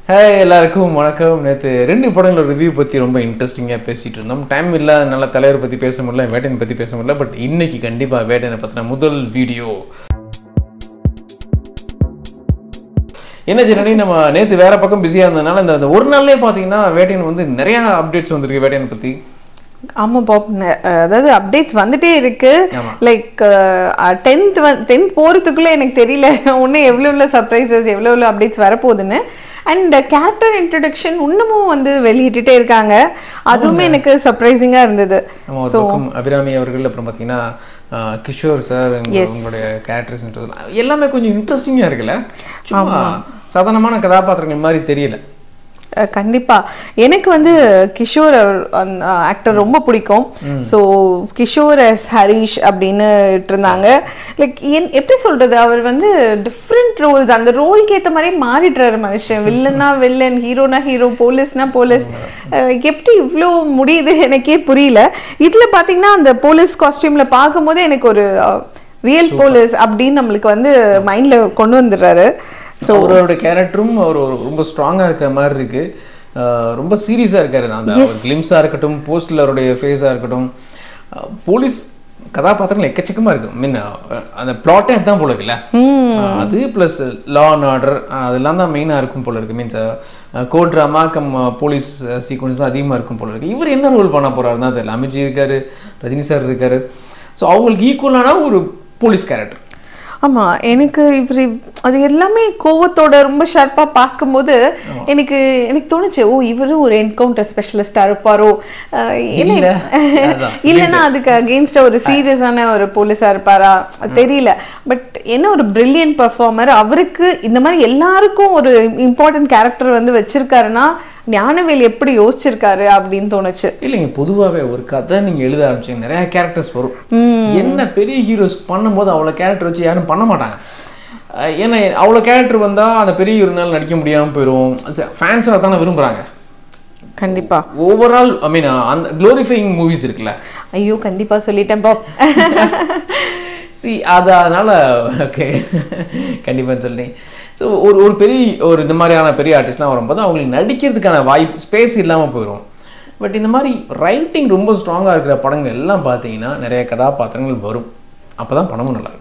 ஹே எல்லாருக்கும் வணக்கம் நேற்று ரெண்டு படங்களோட ரிவ்யூ பற்றி ரொம்ப இன்ட்ரெஸ்டிங்காக பேசிகிட்டு இருந்தோம் டைம் இல்லாதனால தலைவரை பற்றி பேச முடியல வேட்டையனை பற்றி பேச முடியல பட் இன்னைக்கு கண்டிப்பாக வேட்டையனை பற்றின முதல் வீடியோ என்ன ஜெனி நம்ம நேற்று வேற பக்கம் பிஸியாக இருந்ததுனால இந்த இந்த ஒரு நாள்லேயே பார்த்தீங்கன்னா வேட்டையன் வந்து நிறையா அப்டேட்ஸ் வந்திருக்கு வேட்டையனை பற்றி ஆமா பாப் நெ- அதாவது அப்டேட்ஸ் வந்துட்டே இருக்கு ஆமா. லைக் டென்த் டென்த் போறதுக்குள்ள எனக்கு தெரியல இன்னும் எவ்வளோ எவ்வளோ சர்ப்ரைசஸ் எவ்வளோ எவ்வளோ அப்டேட்ஸ் வரப்போகுதுன்னு அண்ட் கேரக்டர் இன்ட்ரடக்ஷன் இன்னமும் வந்து வெளியிட்டுட்டே இருக்காங்க அதுவுமே எனக்கு சர்ப்ரைசிங்கா இருந்தது நம்ம ஒரு பக்கம் அபிராமி அவர்கள் அப்புறம் பார்த்தீங்கன்னா ஆஹ், கிஷோர் சார் உங்களுடைய கேரக்டர்ஸ்ன்றது எல்லாமே கொஞ்சம் இன்ட்ரெஸ்டிங்காக இருக்குல்ல சும்மா சாதாரணமான கதாபாத்திரங்கள் மாதிரி தெரியல அஹ் கண்டிப்பா எனக்கு வந்து கிஷோர் ஆக்டர் ரொம்ப பிடிக்கும் ஸோ கிஷோர் எஸ் ஹரிஷ் அப்படின்னு இருந்தாங்க லைக் எப்படி சொல்றது அவர் வந்து டிஃப்ரெண்ட் ரோல்ஸ் அந்த ரோலுக்கு ஏற்ற மாதிரி மாறிடுறாரு மனுஷன் வில்லன்னா வில்லன் ஹீரோனா ஹீரோ போலீஸ்னா போலீஸ் எப்படி இவ்வளோ முடியுது எனக்கே புரியல இதுல பாத்தீங்கன்னா அந்த போலீஸ் காஸ்டியூம்ல பார்க்கும்போது எனக்கு ஒரு ரியல் போலீஸ் அப்படின்னு நம்மளுக்கு வந்து மைண்ட்ல கொண்டு வந்துடுறாரு அவரோட கேரக்டரும் அவர் ஒரு ரொம்ப ஸ்ட்ராங்காக இருக்கிற மாதிரி இருக்கு ஆஹ் ரொம்ப சீரியஸாக இருக்காரு அந்த கிளிம்ஸாக இருக்கட்டும் போஸ்டில் அவருடைய ஃபேஸாக இருக்கட்டும் ஆஹ் போலீஸ் கதாபாத்திரங்கள் எக்கச்சக்கமாக இருக்கு மீன் அந்த பிளாட்டே அதுதான் போல இருக்குல்ல ஆஹ் அது ப்ளஸ் லா அண்ட் ஆர்டர் அதெல்லாம் தான் மெயினாக இருக்கும் போல இருக்கு means court drama cum police sequence தான் அதிகமாக இருக்கும் போல இருக்கு இவர் என்ன ரோல் பண்ண போறாருன்னா தெரியல அமித்ஜி இருக்காரு ரஜினி சார் இருக்காரு ஸோ அவங்களுக்கு ஈக்குவலான ஒரு போலீஸ் கேரக்டர் ஆமா எனக்கு இவர் அது எல்லாமே கோவத்தோட ரொம்ப ஷார்ப்பா பார்க்கும்போது எனக்கு எனக்கு தோணுச்சு ஓ இவரும் ஒரு என்கவுண்டர் ஸ்பெஷலிஸ்டா இருப்பாரோ அஹ் என்ன- இல்ல. அதான். இல்லைன்னா அதுக்கு அகேன்ஸ்டா ஒரு சீரியஸான ஒரு போலீஸா இருப்பாரா தெரியல பட் என்ன ஒரு பிரில்லியன்ட் பெர்ஃபார்மர் அவருக்கு இந்த மாதிரி எல்லாருக்கும் ஒரு இம்பார்ட்டன்ட் கேரக்டர் வந்து வச்சிருக்காருன்னா ஞானவேல் எப்படி யோசிச்சிருக்காரு அப்படின்னு தோணுச்சு இல்லைங்க பொதுவாகவே ஒரு கதை நீங்கள் எழுத ஆரம்பிச்சீங்க நிறைய கேரக்டர்ஸ் வரும் என்ன பெரிய ஹீரோஸ் பண்ணும்போது அவ்வளோ கேரக்டர் வச்சு யாரும் பண்ண மாட்டாங்க அஹ் ஏன்னா அவ்வளோ கேரக்டர் வந்தால் அந்த பெரிய ஹீரோனால நடிக்க முடியாமல் போயிடும் ஃபேன்ஸும் அதானே விரும்புகிறாங்க கண்டிப்பா ஓவரால் ஐ மீன் அந்த க்ளோரிஃபைங் மூவிஸ் இருக்குல்ல ஐயோ கண்டிப்பா சொல்லிட்டேன் பாப் சி அது அதனால் ஓகே கண்டிப்பாக சொல்லிட்டேன் ஸோ ஒரு ஒரு பெரிய ஒரு இந்த மாதிரியான பெரிய ஆர்டிஸ்ட்லாம் வரும்போது அவங்களுக்கு நடிக்கிறதுக்கான வாய்ப்பு ஸ்பேஸ் இல்லாமல் போயிடும் பட் இந்த மாதிரி ரைட்டிங் ரொம்ப ஸ்ட்ராங்காக இருக்கிற படங்கள் எல்லாம் பார்த்தீங்கன்னா நிறைய கதாபாத்திரங்கள் வரும் அப்போ தான் படமும் நல்லா இருக்கும்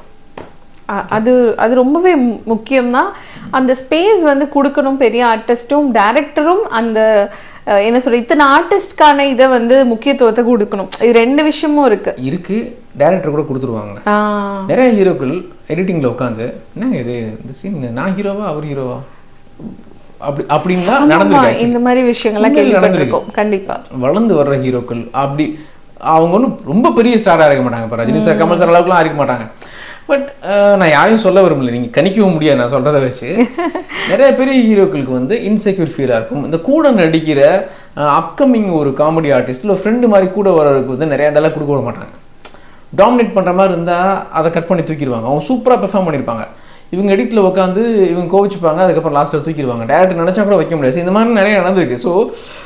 அ- அது அது ரொம்பவே மு- முக்கியம்தான் அந்த ஸ்பேஸ் வந்து கொடுக்கணும் பெரிய ஆர்டிஸ்ட்டும் டைரக்டரும் அந்த அஹ், என்ன சொல்ற இத்தனை ஆர்டிஸ்ட்கான இதை வந்து முக்கியத்துவத்தை கொடுக்கணும் இது ரெண்டு விஷயமும் இருக்கு இருக்கு டேரக்டர் கூட கொடுத்துருவாங்க ஆ, நிறைய ஹீரோக்கள் எடிட்டிங்கில் உட்காந்து என்னங்க இது இந்த சீன் நான் ஹீரோவா அவர் ஹீரோவா அப்படி அப்படின்லாம் ஆமா, நடந்திருக்கு இந்த மாதிரி விஷயங்கள்லாம் உண்மையில கேள்விப்பட்டிருக்கோம் கண்டிப்பா வளர்ந்து வர்ற ஹீரோக்கள் அப்படி அவங்க ஒன்றும் ரொம்ப பெரிய ஸ்டாராக இருக்க மாட்டாங்க இப்போ ரஜினி சார் கமல் சார் அளவுக்குலாம் இருக்க மாட்டாங்க பட் நான் யாரையும் சொல்ல விரும்பல நீங்கள் கணிக்கவும் முடியாது நான் சொல்கிறத வச்சு நிறைய பெரிய ஹீரோக்களுக்கு வந்து இன்செக்யூர் ஃபீலாக இருக்கும் இந்த கூட நடிக்கிற அப்கமிங் ஒரு காமெடி ஆர்டிஸ்ட் இல்லை ஃப்ரெண்டு மாதிரி கூட வர்றதுக்கு வந்து நிறைய டெல்லாம் கொடுக்க விட மாட்டாங்க டாமினேட் பண்ணுற மாதிரி இருந்தால் அதை கட் பண்ணி தூக்கிடுவாங்க அவங்க சூப்பராக பெர்ஃபார்ம் பண்ணியிருப்பாங்க இவங்க எடிட்டில் உட்காந்து இவங்க கோவிச்சுப்பாங்க அதுக்கப்புறம் லாஸ்ட்டில் தூக்கிடுவாங்க டேரக்டர் நினச்சா கூட வைக்க முடியாது So, இந்த மாதிரி நிறைய நடந்திருக்கு ஸோ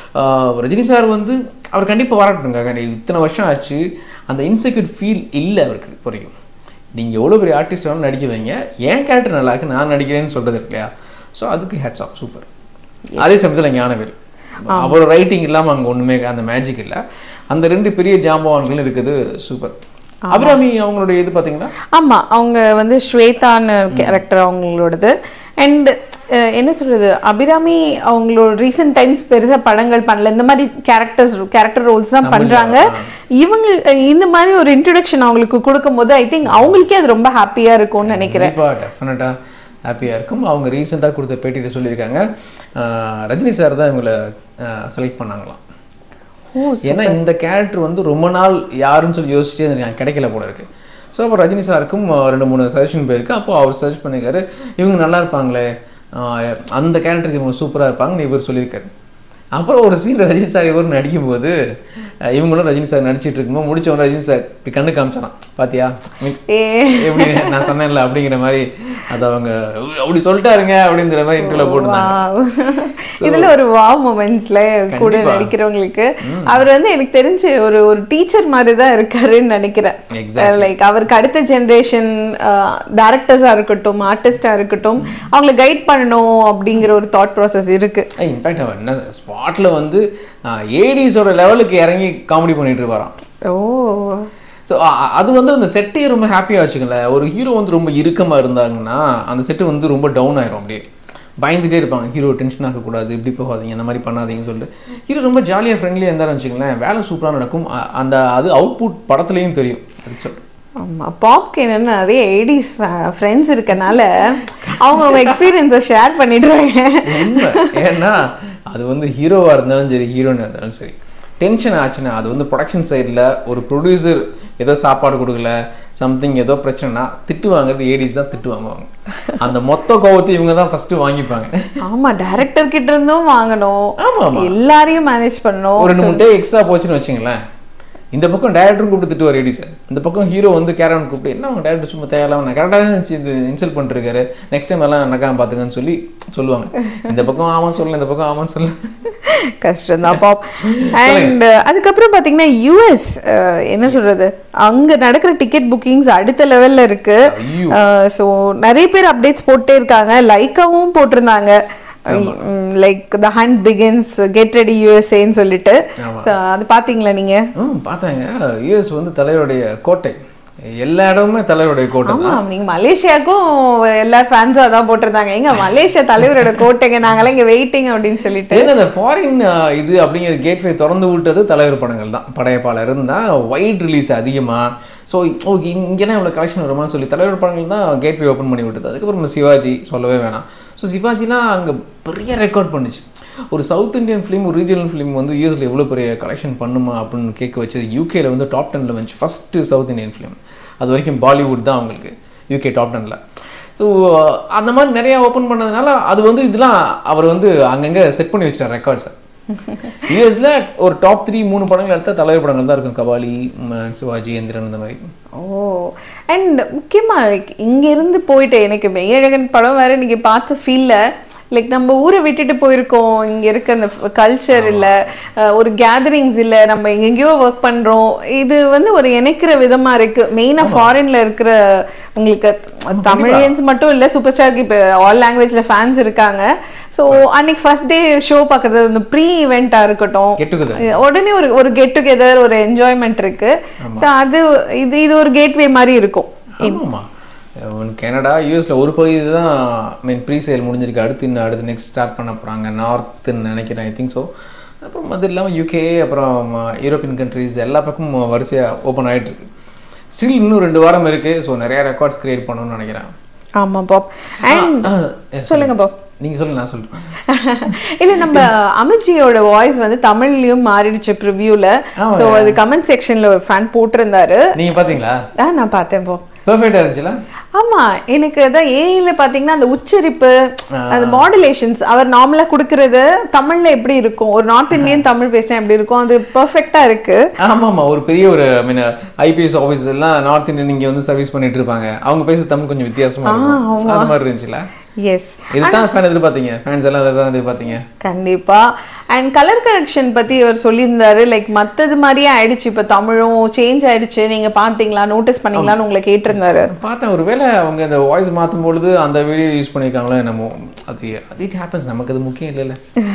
ரஜினி சார் வந்து அவர் கண்டிப்பாக பாராட்டணுங்க கண்டி இத்தனை வருஷம் ஆச்சு அந்த இன்செக்யூர் ஃபீல் இல்லை அவருக்கு இப்போ வரைக்கும் நீங்கள் எவ்வளோ பெரிய ஆர்டிஸ்ட் வேணாலும் நடிக்க வைங்க என் கேரக்டர் நல்லா இருக்கு நான் நடிக்கிறேன்னு சொல்கிறது இருக்கு இல்லையா ஸோ அதுக்கு ஹேட்ஸ் ஆஃப் சூப்பர் அதே சமயத்தில் ஞானவேல் அவர் ரைட்டிங் இல்லாமல் அங்கே ஒன்றுமே அந்த மேஜிக் இல்லை அந்த ரெண்டு பெரிய ஜாம்பவான்களும் இருக்குது சூப்பர் அபிராமி அவங்களுடைய இது பார்த்தீங்கன்னா ஆமா அவங்க வந்து ஸ்வேதான்னு கேரக்டர் அவங்களோடது அண்ட் என்ன சொல்றது அபிராமி அவங்களோட ரீசெண்ட் டைம்ஸ் பெருசா படங்கள் பண்ணல இந்த மாதிரி கேரக்டர்ஸ் கேரக்டர் ரோல்ஸ் தான் பண்றாங்க இவங்க அஹ், இந்த மாதிரி ஒரு இன்ட்ரடக்ஷன் அவங்களுக்கு கொடுக்கும்போது ஐ திங்க் அவங்களுக்கே அது ரொம்ப ஹாப்பியா இருக்கும்னு நினைக்கிறேன் கண்டிப்பாக டெஃபினட்டாக ஹாப்பியாக இருக்கும் அவங்க ரீசெண்டாக கொடுத்த பேட்டியில் சொல்லியிருக்காங்க ஆஹ் ரஜினி சார் தான் இவங்களை செலக்ட் பண்ணாங்களாம் ஓ ஏன்னா இந்த கேரக்டர் வந்து ரொம்ப நாள் யாருன்னு சொல்லி யோசிச்சுட்டே இருந்திருக்காங்க கிடைக்கல போல இருக்கு ஸோ அப்போ ரஜினி சாருக்கும் ஆஹ் ரெண்டு மூணு சஜஷன் போயிருக்கு அப்போ அவர் சர்ச் பண்ணியிருக்காரு இவங்க நல்லா இருப்பாங்களே ஆஹ் அந்த கேரக்டருக்கு இவங்க சூப்பராக இருப்பாங்கன்னு இவர் சொல்லியிருக்காரு அப்புறம் ஒரு சீன் ரஜினி சார் இவர் நடிக்கும்போது அஹ் இவங்களும் ரஜினி சார் நடிச்சிட்டு இருக்கும்போது முடிச்சவங்க ரஜினி சார் இப்படி கண்ணு காமிச்சாராம் பாத்தியா மீன்ஸ் ஏ எப்படி நான் சொன்னேன்ல அப்படிங்கிற மாதிரி அது அவங்க அப்படி சொல்லிட்டாருங்க அப்படிங்கிற மாதிரி இன்டர்வியூல போட்டிருந்தாங்க Wow. இதுல ஒரு வாவ் மூமெண்ட்ஸ்ல கூட கண்டிப்பா. நடிக்கிறவங்களுக்கு அவர் வந்து எனக்கு தெரிஞ்சு ஒரு ஒரு டீச்சர் மாதிரி தான் இருக்காருன்னு நினைக்கிறேன் Exactly. லைக் அவருக்கு அடுத்த ஜென்ரேஷன் டேரக்டர்ஸா இருக்கட்டும் ஆர்டிஸ்டா இருக்கட்டும் அவங்களை கைட் பண்ணணும் அப்படிங்கிற ஒரு தாட் ப்ராசஸ் இருக்கு இன்ஃபேக்ட் அவர் என்ன ஸ்பாட்ல வந்து ஏடிஸோட லெவலுக்கு இறங்கி காமெடி பண்ணிட்டு இருப்பாராம் ஓ ஸோ அது வந்து அந்த செட்டே ரொம்ப ஹாப்பியாக வச்சுக்கல ஒரு ஹீரோ வந்து ரொம்ப இறுக்கமாக இருந்தாங்கன்னா அந்த செட்டு வந்து ரொம்ப டவுன் ஆயிரும் அப்படியே பயந்துட்டே இருப்பாங்க ஹீரோ டென்ஷன் ஆகக்கூடாது இப்படி போகாதீங்க இந்த மாதிரி பண்ணாதீங்கன்னு சொல்லிட்டு ஹீரோ ரொம்ப ஜாலியாக ஃப்ரெண்ட்லியாக இருந்தாலும் வச்சுங்களேன் வேலை சூப்பராக நடக்கும் அ- அந்த அது அவுட்புட் படத்துலையும் தெரியும் அது சொல் ஆமா பாப்க்கு என்னன்னா நிறைய ஏடிஸ் ஃப்ரெண்ட்ஸ் இருக்கனால அவங்க அவங்க எக்ஸ்பீரியன்ஸை ஷேர் பண்ணிடுறாங்க உண்மை ஏன்னா அது வந்து ஹீரோவாக இருந்தாலும் சரி ஹீரோயினாக இருந்தாலும் சரி டென்ஷன் ஆச்சுன்னா அது வந்து ப்ரொடக்ஷன் சைடில் ஒரு ப்ரொடியூசர் ஏதோ சாப்பாடு கொடுக்கல சம்திங் ஏதோ பிரச்சனைனா திட்டு வாங்குறது ஏடிஸ் தான் திட்டு வாங்குவாங்க அந்த மொத்த கோவத்தை இவங்க தான் ஃபர்ஸ்ட் வாங்கிப்பாங்க ஆமா டைரக்டர் கிட்ட இருந்தும் வாங்கணும் ஆமா ஆமா எல்லாரையும் மேனேஜ் பண்ணணும் ஒரு ரெண்டு மூணு டே எக்ஸ்ட்ரா போச்சுன்னு வச்சுங்களேன் இந்த பக்கம் டேரக்டரும் கூப்பிட்டு திட்டுவார் ஏடி சார் இந்த பக்கம் ஹீரோ வந்து கேரவன் கூப்பிட்டு என்ன அவங்க டேரக்டர் சும்மா தேவையில்லாம நான் கரெக்டாக தான் இருந்துச்சு இது இன்சல்ட் பண்ணிருக்காரு நெக்ஸ்ட் டைம் எல்லாம் நடக்காம பார்த்துக்கன்னு சொல்லி சொல்லுவாங்க இந்த பக்கம் ஆமான்னு சொல்லல இந்த பக்கம் ஆமான்னு சொல்லல கஷ்டம் தான் பாப் அண்ட் அதுக்கப்புறம் பாத்தீங்கன்னா யூஎஸ் என்ன சொல்றது அங்க நடக்கிற டிக்கெட் புக்கிங்ஸ் அடுத்த லெவல்ல இருக்கு ஐயோ ஸோ நிறைய பேர் அப்டேட்ஸ் போட்டே இருக்காங்க லைக்காவும் போட்டிருந்தாங்க like the hunt begins get ready யூஎஸ்ஏன்னு சொல்லிட்டு ஆமா. So, அது பாத்தீங்களா நீங்க ம் பார்த்தாங்க யூஎஸ் வந்து தலைவருடைய கோட்டை எல்லா இடமுமே தலைவருடைய கோட்டை ஆமா நீங்க மலேசியாவுக்கும் எல்லா ஃபேன்ஸும் அதான் போட்டிருந்தாங்க எங்க மலேசியா தலைவரோட கோட்டைங்க நாங்களாம் இங்க வெயிட்டிங் அப்படின்னு சொல்லிட்டு ஏன்னா இந்த ஃபாரின் இது அப்படிங்கிற கேட்வே திறந்து விட்டது தலைவர் படங்கள் தான் படையப்பாளர் இருந்தால் வைட் ரிலீஸ் அதிகமாக ஸோ ஓகே இங்கெல்லாம் இவ்வளோ கலெக்ஷன் வருமான்னு சொல்லி தலைவர் படங்கள் தான் கேட்வே ஓப்பன் பண்ணி விட்டது அதுக்கப்புறம் சிவாஜி சொல்லவே வேணாம் ஸோ சிவாஜிலாம் அங்கே பெரிய ரெக்கார்ட் பண்ணுச்சு ஒரு சவுத் இந்தியன் ஃபிலிம் ஒரு ரீஜனல் ஃபிலிம் வந்து யூஎஸில் எவ்வளோ பெரிய கலெக்ஷன் பண்ணுமா அப்படின்னு கேட்க வச்சது யூகேல வந்து டாப் டெனில் வந்துச்சு ஃபஸ்ட்டு சவுத் இந்தியன் ஃபிலிம் அது வரைக்கும் பாலிவுட் தான் அவங்களுக்கு யூகே டாப் டெனில் ஸோ அந்த மாதிரி நிறையா ஓப்பன் பண்ணதுனால அது வந்து இதெல்லாம் அவர் வந்து அங்கங்கே செட் பண்ணி வச்சார் ரெக்கார்ட்ஸை யூஎஸ்ல ஒரு டாப் த்ரீ மூணு படங்கள் எடுத்தா தலைவர் படங்கள் தான் இருக்கும் கபாலி ம், சிவாஜி எந்திரன் இந்த மாதிரி ஓ அண்ட் முக்கியமா லைக் இங்க இருந்து போயிட்டு எனக்கு மெய்யழகன் படம் வேற நீங்க பார்த்த ஃபீல்ல லைக் நம்ம ஊரை விட்டுட்டு போயிருக்கோம் இங்க இருக்க அந்த கல்ச்சர் இல்ல அஹ், ஒரு கேதரிங்ஸ் இல்ல நம்ம எங்கெங்கயோ ஒர்க் பண்றோம் இது வந்து ஒரு இணைக்கிற விதமா இருக்கு மெயினா ஃபாரின்ல இருக்கிற உங்களுக்கு தமிழியன்ஸ் மட்டும் இல்ல சூப்பர் ஸ்டாருக்கு இப்ப ஆல் லாங்குவேஜ்ல ஃபேன்ஸ் இருக்காங்க ஸோ அன்னைக்கு ஃபர்ஸ்ட் டே ஷோ பார்க்கறது இந்த ப்ரீ ஈவெண்ட்டாக இருக்கட்டும் கெட் டுகெதர் உடனே ஒரு ஒரு கெட் டுகெதர் ஒரு என்ஜாய்மெண்ட் இருக்கு ஸோ அது இது இது ஒரு கேட்வே மாதிரி இருக்கும் ஆமாம்மா கனடா யூஎஸ்ல ஒரு பகுதி தான் மீன் ப்ரீ சேல் முடிஞ்சிருக்கு அடுத்து இன்னும் அடுத்து நெக்ஸ்ட் ஸ்டார்ட் பண்ண போகிறாங்க நார்த்துன்னு நினைக்கிறேன் ஐ திங்க் ஸோ அப்புறம் அது இல்லாமல் யூகே அப்புறம் யூரோப்பியன் கண்ட்ரீஸ் எல்லா பக்கமும் வரிசையாக ஓப்பன் ஆயிட்டு இருக்கு ஸ்டில் இன்னும் ரெண்டு வாரம் இருக்கு ஸோ நிறைய ரெக்கார்ட்ஸ் கிரியேட் பண்ணணும்னு நினைக்கிறேன் ஆமா பாப் அண்ட் ஆ, yes, சொல்லுங்க பாப் நீங்க சொல்லுங்க நான் சொல்றேன் இல்ல நம்ம அமித்ஜியோட வாய்ஸ் வந்து தமிழ்லயும் மாறிடுச்சு ப்ரிவ்யூல ஆமா. சோ அது கமெண்ட் செக்ஷன்ல ஒரு ஃபேன் போட்டிருந்தாரு நீங்க பாத்தீங்களா ஆ நான் பார்த்தேன் போ பெர்ஃபெக்டா இருந்துச்சுல ஆமா எனக்கு அதான் ஏஐல பாத்தீங்கன்னா அந்த உச்சரிப்பு அந்த மாடுலேஷன்ஸ் அவர் நார்மலா குடுக்கறது தமிழ்ல எப்படி இருக்கும் ஒரு நார்த் இந்தியன் தமிழ் பேசினா எப்படி இருக்கும் அது பெர்ஃபெக்ட்டா இருக்கு ஆமா ஆமா ஒரு பெரிய ஒரு ஐ மீன் ஐபிஎஸ் ஆஃபீஸ் எல்லாம் நார்த் இந்தியன் இங்க வந்து சர்வீஸ் பண்ணிட்டு இருப்பாங்க அவங்க பேச தமிழ் கொஞ்சம் வித்தியாசமா இருக்கும் அது மாதிரி இருந்துச்சுல எஸ் இதுதான் ஃபேன் எதிர்பார்த்தீங்க ஃபேன்ஸ் எல்லாம் அதை தான் எதிர்பார்த்தீங்க கண்டிப்பா அண்ட் கலர் கரெக்ஷன் பத்தி அவர் சொல்லியிருந்தாரு லைக் மத்தது மாதிரியே ஆயிடுச்சு இப்ப தமிழும் சேஞ்ச் ஆயிடுச்சு நீங்க பாத்தீங்களா நோட்டீஸ் பண்ணீங்களான்னு உங்களை கேட்டிருந்தாரு பார்த்தேன் ஒருவேளை அவங்க இந்த வாய்ஸ் மாற்றும் பொழுது அந்த வீடியோ யூஸ் பண்ணியிருக்காங்களோ என்னமோ அது அது இட் ஹேப்பன்ஸ் நமக்கு அது முக்கியம் இல்லைல்ல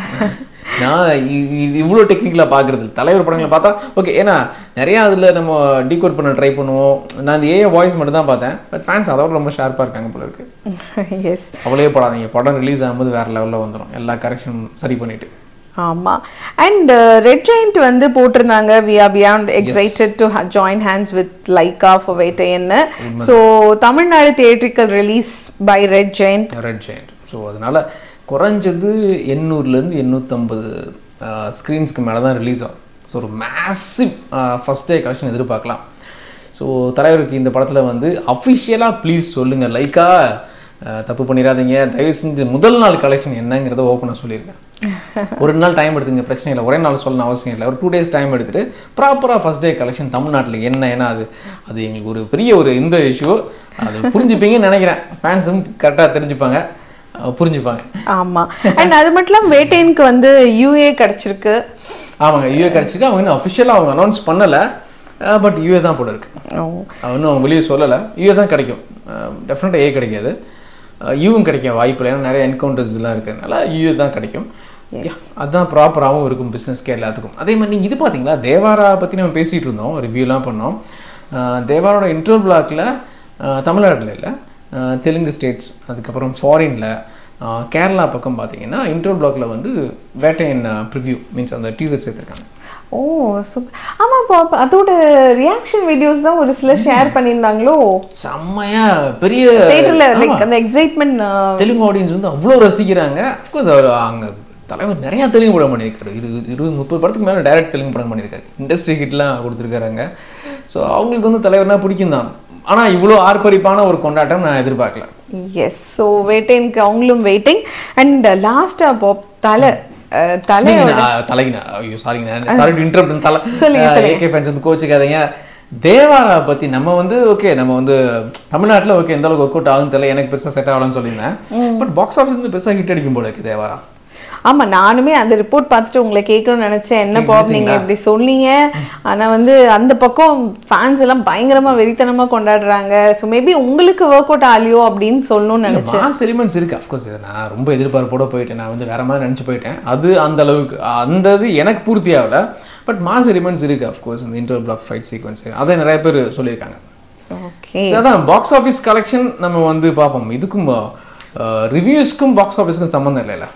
நான் இ- இ- இவ்வளோ டெக்னிக்கலாக பார்க்குறது தலைவர் படங்களை பார்த்தா ஓகே ஏன்னா நிறையா அதில் நம்ம டீகோட் பண்ண ட்ரை பண்ணுவோம் நான் அந்த ஏ வாய்ஸ் மட்டும் தான் பார்த்தேன் பட் ஃபேன்ஸ் அதோட ரொம்ப ஷார்ப்பாக இருக்காங்க போல இருக்கு எஸ் அவளே போடாதீங்க படம் ரிலீஸ் ஆகும்போது வேற லெவலில் வந்துடும் எல்லா கரெக்ஷனும் சரி பண்ணிட்டு ஆமா அண்ட் ரெட் ஜெயிண்ட் வந்து போட்டிருந்தாங்க we are beyond excited to join hands with Lyca for வெயிட்டைன்னு so Tamil Nadu theatrical release by Red Giant Red Giant so அதனால குறைஞ்சது எண்ணூறுலேருந்து எண்ணூற்றம்பது ஸ்க்ரீன்ஸ்க்கு மேலே தான் ரிலீஸ் ஆகும் ஸோ ஒரு மேசிவ் ஃபஸ்ட் டே கலெக்ஷன் எதிர்பார்க்கலாம் ஸோ தலைவருக்கு இந்த படத்தில் வந்து அஃபிஷியலாக ப்ளீஸ் சொல்லுங்கள் லைக்கா அஹ், தப்பு பண்ணிடாதீங்க தயவு செஞ்சு முதல் நாள் கலெக்ஷன் என்னங்கிறத ஓப்பனாக சொல்லியிருக்கேன் ஒரு நாள் டைம் எடுத்துங்க பிரச்சனை இல்லை ஒரே நாள் சொல்லணும் அவசியம் இல்லை ஒரு டூ டேஸ் டைம் எடுத்துட்டு ப்ராப்பராக ஃபர்ஸ்ட் டே கலெக்ஷன் தமிழ்நாட்டில் என்ன ஏன்னா அது அது எங்களுக்கு ஒரு பெரிய ஒரு இந்த இஷ்யூ அது புரிஞ்சுப்பீங்கன்னு நினைக்கிறேன் ஃபேன்ஸும் கரெக்டாக தெரிஞ்சுப்பாங்க அஹ், புரிஞ்சுப்பாங்க ஆமா அண்ட் அது மட்டும் இல்லாம வேட்டையனுக்கு வந்து யூஏ கிடைச்சிருக்கு ஆமாங்க யூஏ கிடச்சிருக்கு அவங்க இன்னும் அஃபிஷியலாக அவங்க அனௌன்ஸ் பண்ணலை பட் யூஏ தான் போல இருக்கு ஓ அவன் இன்னும் வெளியே சொல்லலை யூஏ தான் கிடைக்கும் டெஃபினட்டாக ஏ கிடைக்காது யூவும் கிடைக்க வாய்ப்பு இல்லை ஏன்னா நிறைய என்கவுண்டர்ஸ் எல்லாம் இருக்கிறதுனால யூஏ தான் கிடைக்கும் Yeah, அதுதான் ப்ராப்பராகவும் இருக்கும் பிஸ்னஸ்க்கு எல்லாத்துக்கும் அதே மாதிரி நீங்கள் இது பார்த்தீங்களா தேவாரா பற்றி நம்ம பேசிகிட்டு இருந்தோம் ரிவ்யூலாம் பண்ணோம் அஹ், தேவாரோட இன்டர் பிளாக்ல தமிழ்நாட்டில் இல்லை தெலுங்கு ஸ்டேட்ஸ் அதுக்கப்புறம் ஃபாரினில் கேரளா பக்கம் பார்த்தீங்கன்னா இன்டர் பிளாக்ல வந்து வேட்டையன் ப்ரிவ்யூ மீன்ஸ் அந்த டீசர் சேர்த்துருக்காங்க ஓ சூப்பர் ஆமா பாப்பா அதோட ரியாக்ஷன் வீடியோஸ் தான் ஒரு சிலர் ஷேர் பண்ணியிருந்தாங்களோ செம்மையா பெரிய தேட்டர்ல ஆமா. லைக் அந்த எக்ஸைட்மெண்ட் தெலுங்கு ஆடியன்ஸ் வந்து அவ்வளோ ரசிக்கிறாங்க அஃப்கோர்ஸ் அவர் அங்கே தலைவர் நிறைய தெலுங்கு படம் பண்ணியிருக்காரு இருபது இருபது முப்பது படத்துக்கு மேலே டைரக்ட் தெலுங்கு படம் பண்ணியிருக்காரு இண்டஸ்ட்ரி ஹிட்லாம் கொடுத்துருக்காருங்க ஸோ அவங்களுக்கு வந்து தலைவர்னா பிடிக்கும் தான் ஆனால் இவ்வளோ ஆர்ப்பரிப்பான ஒரு கொண்டாட்டம் நான் எதிர்பார்க்கல எஸ் ஸோ வேட்டையனுக்கு அவங்களும் வெயிட்டிங் அண்ட் லாஸ்டா பாப் தலை அஹ், தலை நீங்க நான் தலைக்கு நான் ஐயோ சாரிங்க சாரி இன்டர்ப்ட் தலை சொல்லுங்க, ஏகே ஃபேன்ஸ் வந்து கோச்சுக்காதீங்க தேவாரா பத்தி நம்ம வந்து ஓகே நம்ம வந்து தமிழ்நாட்டுல ஓகே எந்த அளவுக்கு ஒர்க் அவுட் ஆகும் தெரியல எனக்கு பெருசா செட் ஆகலாம்னு சொல்லியிருந்தேன் பட் பாக்ஸ் ஆஃபீஸ் வந்து பெருசா ஹிட் அடிக்கும் போல இருக்கு தேவாரா ஆமா நானுமே அந்த ரிப்போர்ட் பார்த்துட்டு உங்களை கேட்கணும்னு நினைச்சேன் என்ன பாப் நீங்க இப்படி சொன்னீங்க ஆனா வந்து அந்த பக்கம் ஃபேன்ஸ் எல்லாம் பயங்கரமா வெறித்தனமா கொண்டாடுறாங்க ஸோ மேபி உங்களுக்கு ஒர்க் அவுட் ஆலியோ அப்படின்னு சொல்லணும்னு நினைச்சேன் மாஸ் எலிமெண்ட்ஸ் இருக்கு அஃப்கோர்ஸ் இதை நான் ரொம்ப எதிர்பார்ப்போட போயிட்டேன் நான் வந்து வேற மாதிரி நினச்சி போயிட்டேன் அது அந்த அளவுக்கு அந்த இது எனக்கு பூர்த்தி ஆகல பட் மாஸ் எலிமெண்ட்ஸ் இருக்கு அஃப்கோர்ஸ் இந்த இன்டர் பிளாக் ஃபைட் சீக்வன்ஸ் அதை நிறைய பேர் சொல்லியிருக்காங்க ஓகே So, அதான் பாக்ஸ் ஆஃபீஸ் கலெக்ஷன் நம்ம வந்து பார்ப்போம் இதுக்கும் ரிவ்யூஸ்க்கும் பாக்ஸ் ஆஃபீஸ்க்கும் சம்மந்தம் இல்லைல்ல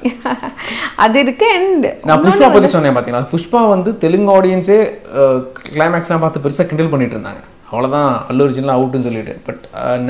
அது இருக்கு அண்ட் நான் புஷ்பா பத்தி சொன்னேன் பார்த்தீங்களா புஷ்பா வந்து தெலுங்கு ஆடியன்ஸே கிளைமேக்ஸ்லாம் பார்த்து பெருசா கிண்டல் பண்ணிட்டு இருந்தாங்க அவ்வளவுதான் அல்லு ஒரிஜினல் அவுட்டுன்னு சொல்லிட்டு பட்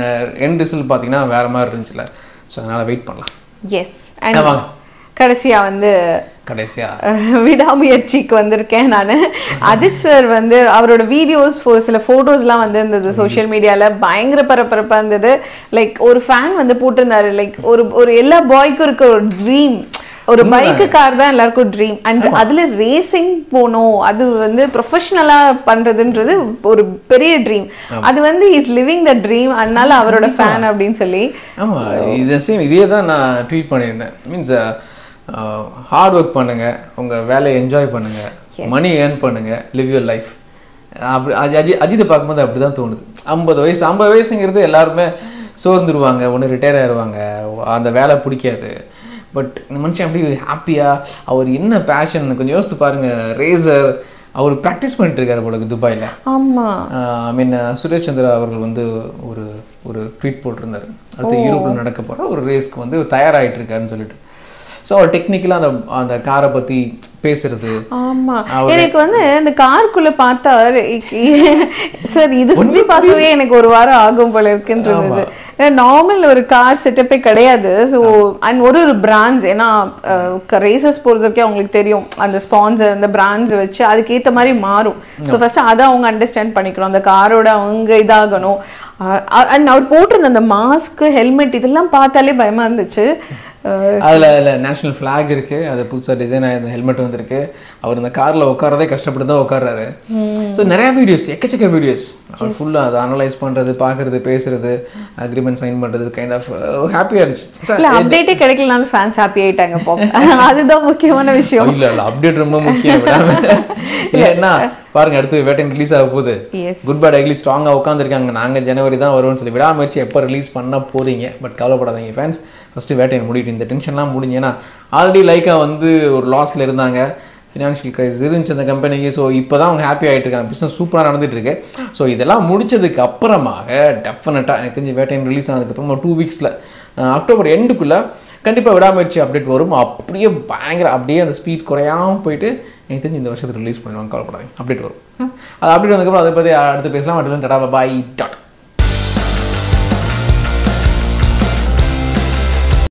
என் ரிசல்ட் பார்த்தீங்கன்னா வேற மாதிரி இருந்துச்சுல ஸோ அதனால வெயிட் பண்ணலாம் எஸ் அண்ட் வாங்க கடைசியா வந்து கடைசியா அஹ், விடாமுயற்சிக்கு வந்திருக்கேன் நான் அஜித் சார் வந்து அவரோட வீடியோஸ் ஒரு சில ஃபோட்டோஸ்லாம் வந்து இருந்தது சோஷியல் மீடியால பயங்கர பரபரப்பா இருந்தது லைக் ஒரு ஃபேன் வந்து போட்டிருந்தாரு லைக் ஒரு ஒரு எல்லா பாய்க்கும் இருக்க ஒரு ட்ரீம் ஒரு பைக்கு கார் தான் எல்லாருக்கும் ட்ரீம் அண்ட் அதுல ரேசிங் போகணும் அது வந்து ப்ரொஃபஷனலா பண்றதுன்றது ஒரு பெரிய ட்ரீம் அது வந்து இஸ் லிவிங் த ட்ரீம் அதனால அவரோட ஃபேன் அப்படின்னு சொல்லி ஆமா இது சேம் இதே தான் நான் ட்வீட் பண்ணியிருந்தேன் மீன்ஸ் ஹார்ட் ஒர்க் பண்ணுங்க உங்க வேலையை என்ஜாய் பண்ணுங்க மணி ஏர்ன் பண்ணுங்க லிவ் யுவர் லைஃப் அப்படி அஜி அஜி- அஜித்தை பார்க்கும்போது அப்படி தான் தோணுது ஐம்பது வயசு ஐம்பது வயசுங்கிறது எல்லாருமே சோர்ந்துருவாங்க ஒன்று ரிட்டையர் ஆயிடுவாங்க அந்த வேலை பிடிக்காது பட் இந்த மனுஷன் அப்படி ஹாப்பியாக அவர் என்ன பேஷன் கொஞ்சம் யோசித்து பாருங்க ரேசர் அவர் ப்ராக்டிஸ் பண்ணிட்டு இருக்காரு போல இருக்கு துபாயில் ஆமா ஐ மீன் சுரேஷ் சந்திரா அவர்கள் வந்து ஒரு ஒரு ட்வீட் போட்டிருந்தாரு அடுத்து யூரோப்பில் நடக்க போற ஒரு ரேஸ்க்கு வந்து தயாராகிட்டு இருக்காருன்னு சொல்லிட்டு ஸோ அவர் டெக்னிக்கலாக அந்த அந்த காரை பற்றி பேசுறது ஆமா எனக்கு வந்து இந்த காருக்குள்ள பார்த்தா சார் இது சுத்தி பார்க்கவே எனக்கு ஒரு வாரம் ஆகும் போல இருக்குன்றது நார்மல் ஒரு கார் செட்டப்பே கிடையாது ஸோ அண்ட் ஒரு ஒரு பிராண்ட்ஸ் ஏன்னா ரேசஸ் போகிறதுக்கே அவங்களுக்கு தெரியும் அந்த ஸ்பான்சர் அந்த பிராண்ட்ஸ் வச்சு அதுக்கேற்ற மாதிரி மாறும் ஸோ ஃபர்ஸ்ட் அதை அவங்க அண்டர்ஸ்டாண்ட் பண்ணிக்கணும் அந்த காரோட அவங்க இதாகணும் அண்ட் அவர் போட்டிருந்த அந்த மாஸ்க் ஹெல்மெட் இதெல்லாம் பார்த்தாலே பயமா இருந்துச்சு அஹ் அதுல அதுல நேஷனல் ஃபிளாக் இருக்கு அது புதுசா டிசைன் ஆயிருந்த ஹெல்மெட் வந்திருக்கு அவர் இந்த கார்ல உட்காரதே கஷ்டப்பட்டு தான் உட்கார்றாரு ஸோ நிறைய வீடியோஸ் எக்கச்சக்க வீடியோஸ் அவர் ஃபுல்லா அதை அனலைஸ் பண்றது பார்க்கறது பேசுறது அக்ரிமெண்ட் சைன் பண்றது கைண்ட் ஆஃப் ஹாப்பியா இருந்துச்சு இல்ல அப்டேட்டே கிடைக்கலனாலும் ஃபேன்ஸ் ஹாப்பி ஆயிட்டாங்க போ அதுதான் முக்கியமான விஷயம் இல்ல இல்ல அப்டேட் ரொம்ப முக்கியம் விடாம இல்லைன்னா பாருங்க அடுத்து வேட்டன் ரிலீஸ் ஆக போகுது எஸ் குட் பேட் அக்லி ஸ்ட்ராங்காக உட்காந்துருக்காங்க நாங்கள் ஜனவரி தான் வருவோம்னு சொல்லி விடாமச்சு எப்போ ரிலீஸ் பண்ண போறீங்க பட் கவலைப்படாதீங்க ஃபேன்ஸ் ஃபஸ்ட்டு வேட்டையன் முடிட்டு இந்த டென்ஷன்லாம் முடிஞ்சு ஏன்னா ஆல்ரெடி லைக்கா வந்து ஒரு லாஸ்ல இருந்தாங்க ஃபினான்ஷியல் கிரைசிஸ் இருந்துச்சு அந்த கம்பெனிக்கு ஸோ இப்போ தான் அவங்க ஹாப்பி ஆகிட்டு இருக்காங்க பிஸ்னஸ் சூப்பராக நடந்துட்டு இருக்கு ஸோ இதெல்லாம் முடிச்சதுக்கு அப்புறமாக டெஃபினட்டாக எனக்கு தெரிஞ்சு வேட்டையன் ரிலீஸ் ஆனதுக்கப்புறமா டூ வீக்ஸில் அக்டோபர் எண்டுக்குள்ளே கண்டிப்பாக விடாமுயற்சி அப்டேட் வரும் அப்படியே பயங்கர அப்படியே அந்த ஸ்பீட் குறையாம போயிட்டு எனக்கு தெரிஞ்சு இந்த வருஷத்துக்கு ரிலீஸ் பண்ணுவாங்க கவலைப்படாதீங்க அப்டேட் வரும் அது அப்டேட் வந்ததுக்கப்புறம் அதை பற்றி அடுத்து பேசலாம் அடுத்து டாடா பாய் டாட்